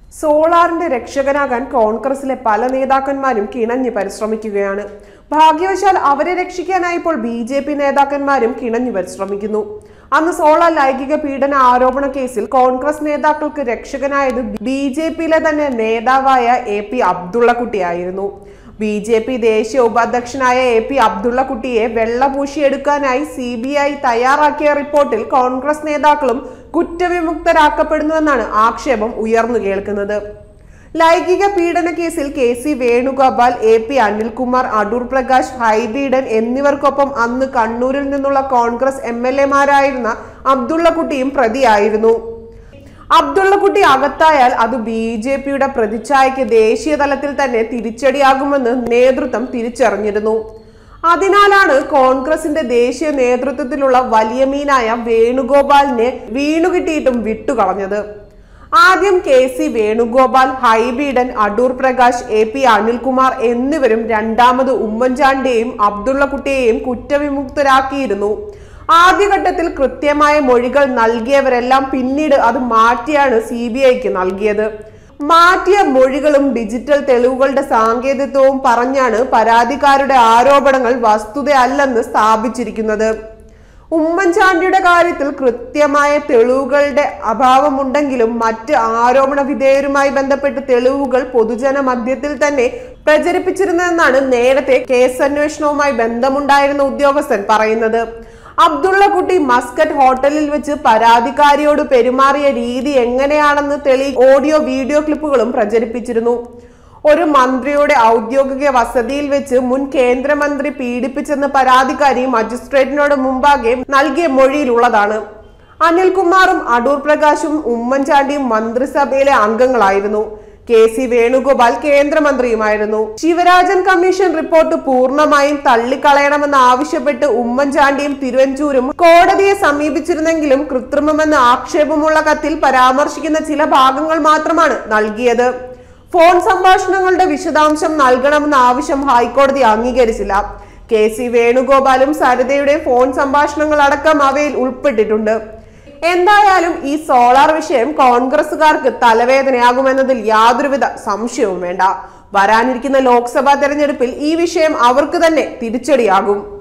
സോളാറിന്റെ രക്ഷകനാകാൻ കോൺഗ്രസിലെ പല നേതാക്കന്മാരും കിണഞ്ഞ് പരിശ്രമിക്കുകയാണ് ഭാഗ്യവശാൽ അവരെ രക്ഷിക്കാനായി ഇപ്പോൾ ബി ജെ പി നേതാക്കന്മാരും കിണഞ്ഞു പരിശ്രമിക്കുന്നു അന്ന് സോളാർ ലൈംഗിക പീഡന ആരോപണ കേസിൽ കോൺഗ്രസ് നേതാക്കൾക്ക് രക്ഷകനായത് ബി ജെ പിയിലെ തന്നെ നേതാവായ എ പി അബ്ദുള്ളക്കുട്ടിയായിരുന്നു ബി ജെ പി ദേശീയ ഉപാധ്യക്ഷനായ എ പി അബ്ദുള്ളക്കുട്ടിയെ വെള്ളപൂശിയെടുക്കാനായി സി ബി ഐ തയ്യാറാക്കിയ റിപ്പോർട്ടിൽ കോൺഗ്രസ് നേതാക്കളും കുറ്റവിമുക്തരാക്കപ്പെടുന്നുവെന്നാണ് ആക്ഷേപം ഉയർന്നു കേൾക്കുന്നത് ലൈംഗിക പീഡന കേസിൽ K C Venugopal A P Anilkumar Adoor Prakash Hibi Eden എന്നിവർക്കൊപ്പം അന്ന് കണ്ണൂരിൽ നിന്നുള്ള കോൺഗ്രസ് എം എൽ എമാരായിരുന്ന അബ്ദുള്ളക്കുട്ടിയും പ്രതിയായിരുന്നു അബ്ദുള്ളക്കുട്ടി അകത്തായാൽ അത് ബി ജെ പിയുടെ പ്രതിച്ഛായയ്ക്ക് ദേശീയ തലത്തിൽ തന്നെ തിരിച്ചടിയാകുമെന്ന് നേതൃത്വം തിരിച്ചറിഞ്ഞിരുന്നു അതിനാലാണ് കോൺഗ്രസിന്റെ ദേശീയ നേതൃത്വത്തിലുള്ള വലിയ മീനായ വേണുഗോപാലിനെ വീണുകിട്ടിയിട്ടും വിട്ടുകളഞ്ഞത് ആദ്യം K C Venugopal Hibi Eden Adoor Prakash A P Anilkumar എന്നിവരും രണ്ടാമത് ഉമ്മൻചാണ്ടിയെയും അബ്ദുള്ളക്കുട്ടിയെയും കുറ്റവിമുക്തരാക്കിയിരുന്നു ആദ്യഘട്ടത്തിൽ കൃത്യമായ മൊഴികൾ നൽകിയവരെല്ലാം പിന്നീട് അത് മാറ്റിയാണ് സി ബി ഐക്ക് നൽകിയത് മാറ്റിയ മൊഴികളും ഡിജിറ്റൽ തെളിവുകളുടെ സാങ്കേതികത്വവും പറഞ്ഞാണ് പരാതിക്കാരുടെ ആരോപണങ്ങൾ വസ്തുതയല്ലെന്ന് സ്ഥാപിച്ചിരിക്കുന്നത് ഉമ്മൻചാണ്ടിയുടെ കാര്യത്തിൽ കൃത്യമായ തെളിവുകളുടെ അഭാവമുണ്ടെങ്കിലും മറ്റ് ആരോപണ വിധേയരുമായി ബന്ധപ്പെട്ട് തെളിവുകൾ പൊതുജന മധ്യത്തിൽ തന്നെ പ്രചരിപ്പിച്ചിരുന്നതെന്നാണ് നേരത്തെ കേസന്വേഷണവുമായി ബന്ധമുണ്ടായിരുന്ന ഉദ്യോഗസ്ഥൻ പറയുന്നത് അബ്ദുള്ളക്കുട്ടി മസ്കറ്റ് ഹോട്ടലിൽ വെച്ച് പരാതിക്കാരിയോട് പെരുമാറിയ രീതി എങ്ങനെയാണെന്ന് തെളി ഓഡിയോ വീഡിയോ ക്ലിപ്പുകളും പ്രചരിപ്പിച്ചിരുന്നു ഒരു മന്ത്രിയുടെ ഔദ്യോഗിക വസതിയിൽ വെച്ച് മുൻ കേന്ദ്രമന്ത്രി പീഡിപ്പിച്ചെന്ന് പരാതിക്കാരി മജിസ്ട്രേറ്റിനോട് മുമ്പാകെ നൽകിയ മൊഴിയിലുള്ളതാണ് അനിൽകുമാറും അടൂർ പ്രകാശും ഉമ്മൻചാണ്ടിയും മന്ത്രിസഭയിലെ അംഗങ്ങളായിരുന്നു കെ സി വേണുഗോപാൽ കേന്ദ്രമന്ത്രിയുമായിരുന്നു ശിവരാജൻ കമ്മീഷൻ റിപ്പോർട്ട് പൂർണ്ണമായും തള്ളിക്കളയണമെന്ന് ആവശ്യപ്പെട്ട് ഉമ്മൻചാണ്ടിയും തിരുവഞ്ചൂരും കോടതിയെ സമീപിച്ചിരുന്നെങ്കിലും കൃത്രിമമെന്ന് ആക്ഷേപമുള്ള കത്തിൽ പരാമർശിക്കുന്ന ചില ഭാഗങ്ങൾ മാത്രമാണ് നൽകിയത് ഫോൺ സംഭാഷണങ്ങളുടെ വിശദാംശം നൽകണമെന്ന ആവശ്യം ഹൈക്കോടതി അംഗീകരിച്ചില്ല കെ സി വേണുഗോപാലും സരിതയുടെ ഫോൺ സംഭാഷണങ്ങൾ അടക്കം അവയിൽ ഉൾപ്പെട്ടിട്ടുണ്ട് എന്തായാലും ഈ സോളാർ വിഷയം കോൺഗ്രസുകാർക്ക് തലവേദനയാകുമെന്നതിൽ യാതൊരുവിധ സംശയവും വേണ്ട വരാനിരിക്കുന്ന ലോക്സഭാ തെരഞ്ഞെടുപ്പിൽ ഈ വിഷയം അവർക്ക് തന്നെ തിരിച്ചടിയാകും